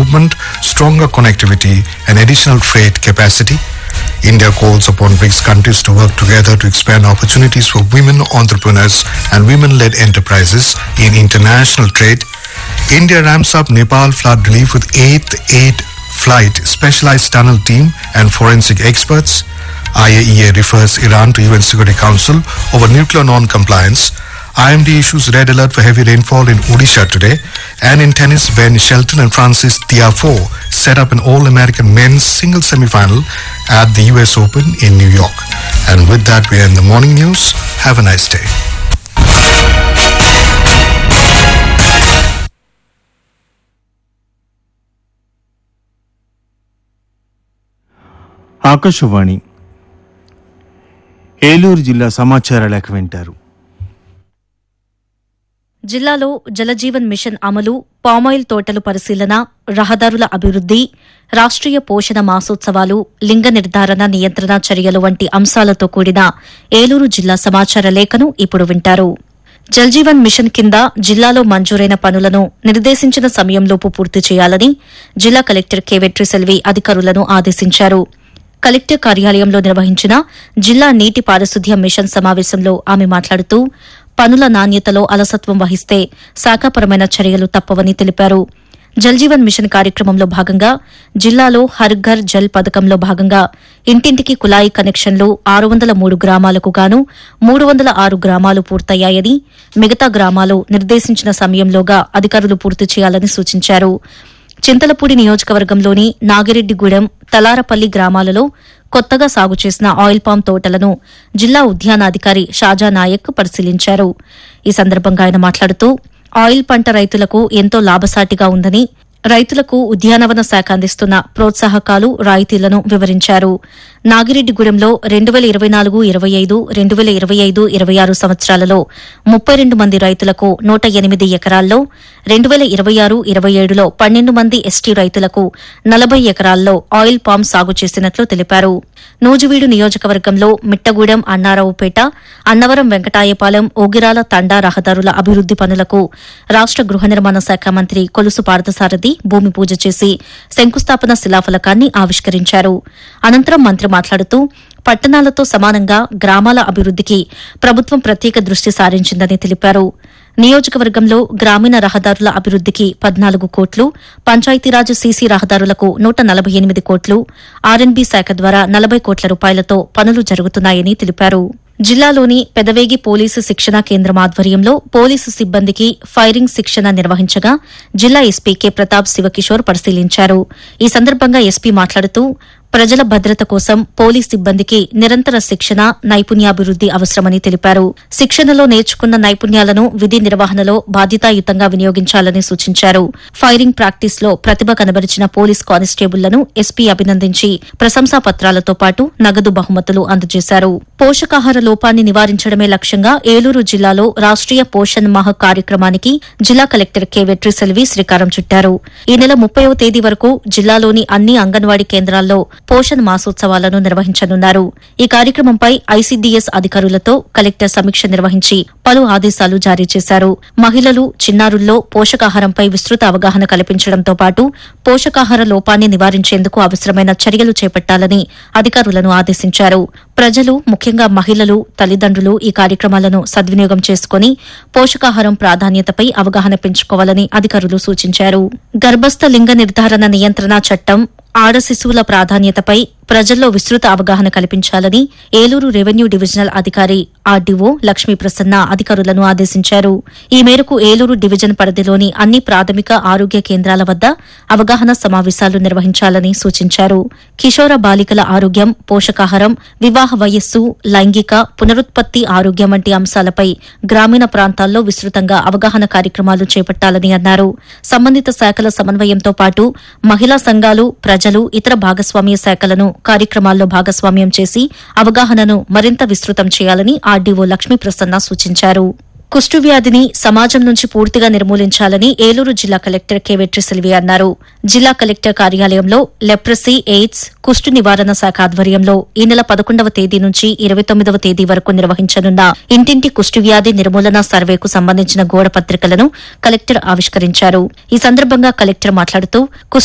movement, stronger connectivity, and additional trade capacity. India calls upon BRICS countries to work together to expand opportunities for women entrepreneurs and women-led enterprises in international trade. India ramps up Nepal flood relief with 8th aid flight, specialized tunnel team and forensic experts. IAEA refers Iran to UN Security Council over nuclear non-compliance. IMD issues red alert for heavy rainfall in Odisha today. And in tennis, Ben Shelton and Francis Tiafoe set up an All-American men's single semi-final at the US Open in New York. And with that, we end the morning news. Have a nice day. Akashvani Eluru జిల్లా సమాచార లేఖ వింటారు జిల్లాలో Jal Jeevan machine అమలు palm oil తోటలు పరిశీలన రహదారుల అభివృద్ది రాష్ట్రీయ పోషణ మాసోత్సవాలు లింగ నిర్ధారణ నియంత్రణ చర్యలు వంటి అంశాలతో కూడిన ఏలూరు జిల్లా సమాచార లేఖను ఇప్పుడు వింటారు జల్జీవన్ మిషన్ కింద జిల్లాలో మంజూరైన పనులను నిర్దేశించిన సమయంలోపు పూర్తి చేయాలని జిల్లా కలెక్టర్ కె వెట్రిసెల్వి అధికారులను ఆదేశించారు కలెక్టర్ కార్యాలయంలో నిర్వహించిన జిల్లా నీటి పారిశుద్ధ్య మిషన్ సమావేశంలో ఆమె మాట్లాడుతూ పనుల నాణ్యతలో అలసత్వం వహిస్తే శాఖాపరమైన చర్యలు తప్పవని తెలిపారు జల్జీవన్ మిషన్ కార్యక్రమంలో భాగంగా జిల్లాలో హర్ ఘర్ జల్ పథకంలో భాగంగా ఇంటింటికి కుళాయి కనెక్షన్లు ఆరు వందల మూడు గ్రామాలకు గాను మూడు వందల ఆరు గ్రామాలు పూర్తయ్యాయని మిగతా గ్రామాలు నిర్దేశించిన సమయంలోగా అధికారులు పూర్తి చేయాలని సూచించారు చింతలపూడి నియోజకవర్గంలోని నాగిరెడ్డిగూడెం తలారపల్లి గ్రామాలలో కొత్తగా సాగు చేసిన ఆయిల్ పామ్ తోటలను జిల్లా ఉద్యానాధికారి షాజా నాయక్ పరిశీలించారు ఈ సందర్భంగా ఆయన మాట్లాడుతూ ఆయిల్ పంట రైతులకు ఎంతో లాభసాటిగా ఉందని రైతులకు ఉద్యానవన శాఖ అందిస్తున్న ప్రోత్సాహకాలు రాయితీలను వివరించారు నాగిరెడ్డిగూడెంలో రెండు వేల ఇరవై నాలుగు ఇరవై ఐదు రెండు వేల ఇరవై ఐదు ఇరవై ఆరు సంవత్సరాలలో ముప్పై రెండు మంది రైతులకు నూట ఎనిమిది ఎకరాల్లో రెండు వేల ఇరవై ఆరు ఇరవై ఏడులో పన్నెండు మంది ఎస్టీ రైతులకు నలభై ఎకరాల్లో ఆయిల్ పామ్ సాగు చేసినట్లు తెలిపారు నూజివీడు నియోజకవర్గంలో మిట్టగూడెం అన్నారావుపేట అన్నవరం వెంకటాయపాలెం ఓగిరాల తండా రహదారుల అభివృద్ది పనులకు రాష్ట గృహ నిర్మాణ శాఖ మంత్రి కొలుసు పార్థసారథి భూమి పూజ చేసి శంకుస్థాపన శిలాఫలకాన్ని ఆవిష్కరించారు అనంతరం మంత్రి మాట్లాడుతూ పట్టణాలతో సమానంగా గ్రామాల అభివృద్దికి ప్రభుత్వం ప్రత్యేక దృష్టి సారించిందని తెలిపారు నియోజకవర్గంలో గ్రామీణ రహదారుల అభివృద్దికి పద్నాలుగు కోట్లు పంచాయతీరాజ్ సీసీ రహదారులకు నూట నలభై ఎనిమిది కోట్లు ఆర్ఎన్బీ శాఖ ద్వారా నలభై కోట్ల రూపాయలతో పనులు జరుగుతున్నాయని తెలిపారు జిల్లాలోని పెదవేగి పోలీసు శిక్షణా కేంద్రం ఆధ్వర్యంలో పోలీసు సిబ్బందికి ఫైరింగ్ శిక్షణ నిర్వహించగా జిల్లా ఎస్పీ కె ప్రతాప్ శివకిషోర్ పరిశీలించారు ఈ సందర్భంగా ఎస్పీ మాట్లాడుతూ ప్రజల భద్రత కోసం పోలీస్ సిబ్బందికి నిరంతర శిక్షణ నైపుణ్యాభివృద్ది అవసరమని తెలిపారు శిక్షణలో నేర్చుకున్న నైపుణ్యాలను విధి నిర్వహణలో బాధ్యతాయుతంగా వినియోగించాలని సూచించారు ఫైరింగ్ ప్రాక్టీస్ లో ప్రతిభ కనబరిచిన పోలీస్ కానిస్టేబుళ్లను ఎస్పీ అభినందించి ప్రశంసా పత్రాలతో పాటు నగదు బహుమతులు అందజేశారు పోషకాహార లోపాన్ని నివారించడమే లక్ష్యంగా ఏలూరు జిల్లాలో రాష్ట్రీయ పోషణ్ మాహ్ కార్యక్రమానికి జిల్లా కలెక్టర్ కె వెట్రిసెల్వి శ్రీకారం చుట్టారు ఈ నెల ముప్పైవ తేదీ వరకు జిల్లాలోని అన్ని అంగన్వాడీ కేంద్రాల్లో పోషణ్ మాసోత్సవాలను నిర్వహించనున్నారు ఈ కార్యక్రమంపై ఐసీడీఎస్ అధికారులతో కలెక్టర్ సమీక్ష నిర్వహించి పలు ఆదేశాలు జారీ చేశారు మహిళలు చిన్నారుల్లో పోషకాహారంపై విస్తృత అవగాహన కల్పించడంతో పాటు పోషకాహార లోపాన్ని నివారించేందుకు అవసరమైన చర్యలు చేపట్టాలని అధికారులను ఆదేశించారు ప్రజలు ముఖ్యంగా మహిళలు తల్లిదండ్రులు ఈ కార్యక్రమాలను సద్వినియోగం చేసుకుని పోషకాహారం ప్రాధాన్యతపై అవగాహన పెంచుకోవాలని అధికారులు సూచించారు గర్భస్థ లింగ నిర్ధారణ నియంత్రణ చట్టం ఆడ శిశువుల ప్రాధాన్యతపై ప్రజల్లో విస్తృత అవగాహన కల్పించాలని ఏలూరు రెవెన్యూ డివిజనల్ అధికారి ఆర్డీఓ లక్ష్మీ ప్రసన్న అధికారులను ఆదేశించారు ఈ మేరకు ఏలూరు డివిజన్ పరిధిలోని అన్ని ప్రాథమిక ఆరోగ్య కేంద్రాల వద్ద అవగాహన సమావేశాలు నిర్వహించాలని సూచించారు కిషోర బాలికల ఆరోగ్యం పోషకాహారం వివాహ వయస్సు లైంగిక పునరుత్పత్తి ఆరోగ్యం వంటి అంశాలపై గ్రామీణ ప్రాంతాల్లో విస్తృతంగా అవగాహన కార్యక్రమాలు చేపట్టాలని అన్నారు సంబంధిత శాఖల సమన్వయంతో పాటు మహిళా సంఘాలు ప్రజలు ఇతర భాగస్వామ్య శాఖలను కార్యక్రమాల్లో భాగస్వామ్యం చేసి అవగాహనను మరింత విస్తృతం చేయాలని ఆర్డీఓ లక్ష్మీ ప్రసన్న సూచించారు కుష్టు వ్యాధిని సమాజం నుంచి పూర్తిగా నిర్మూలించాలని ఏలూరు జిల్లా కలెక్టర్ కె వెట్రిసెల్వి అన్నారు జిల్లా కలెక్టర్ కార్యాలయంలో లెప్రసీ ఎయిడ్స్ కుష్టు నివారణ శాఖ ఆధ్వర్యంలో ఈ నెల పదకొండవ తేదీ నుంచి ఇరవై తొమ్మిదవ తేదీ వరకు నిర్వహించనున్న ఇంటింటి కుష్టు వ్యాధి నిర్మూలన సర్వేకు సంబంధించిన గోడ పత్రికలను కలెక్టర్ ఆవిష్కరించారు ఈ సందర్భంగా కలెక్టర్ మాట్లాడుతూ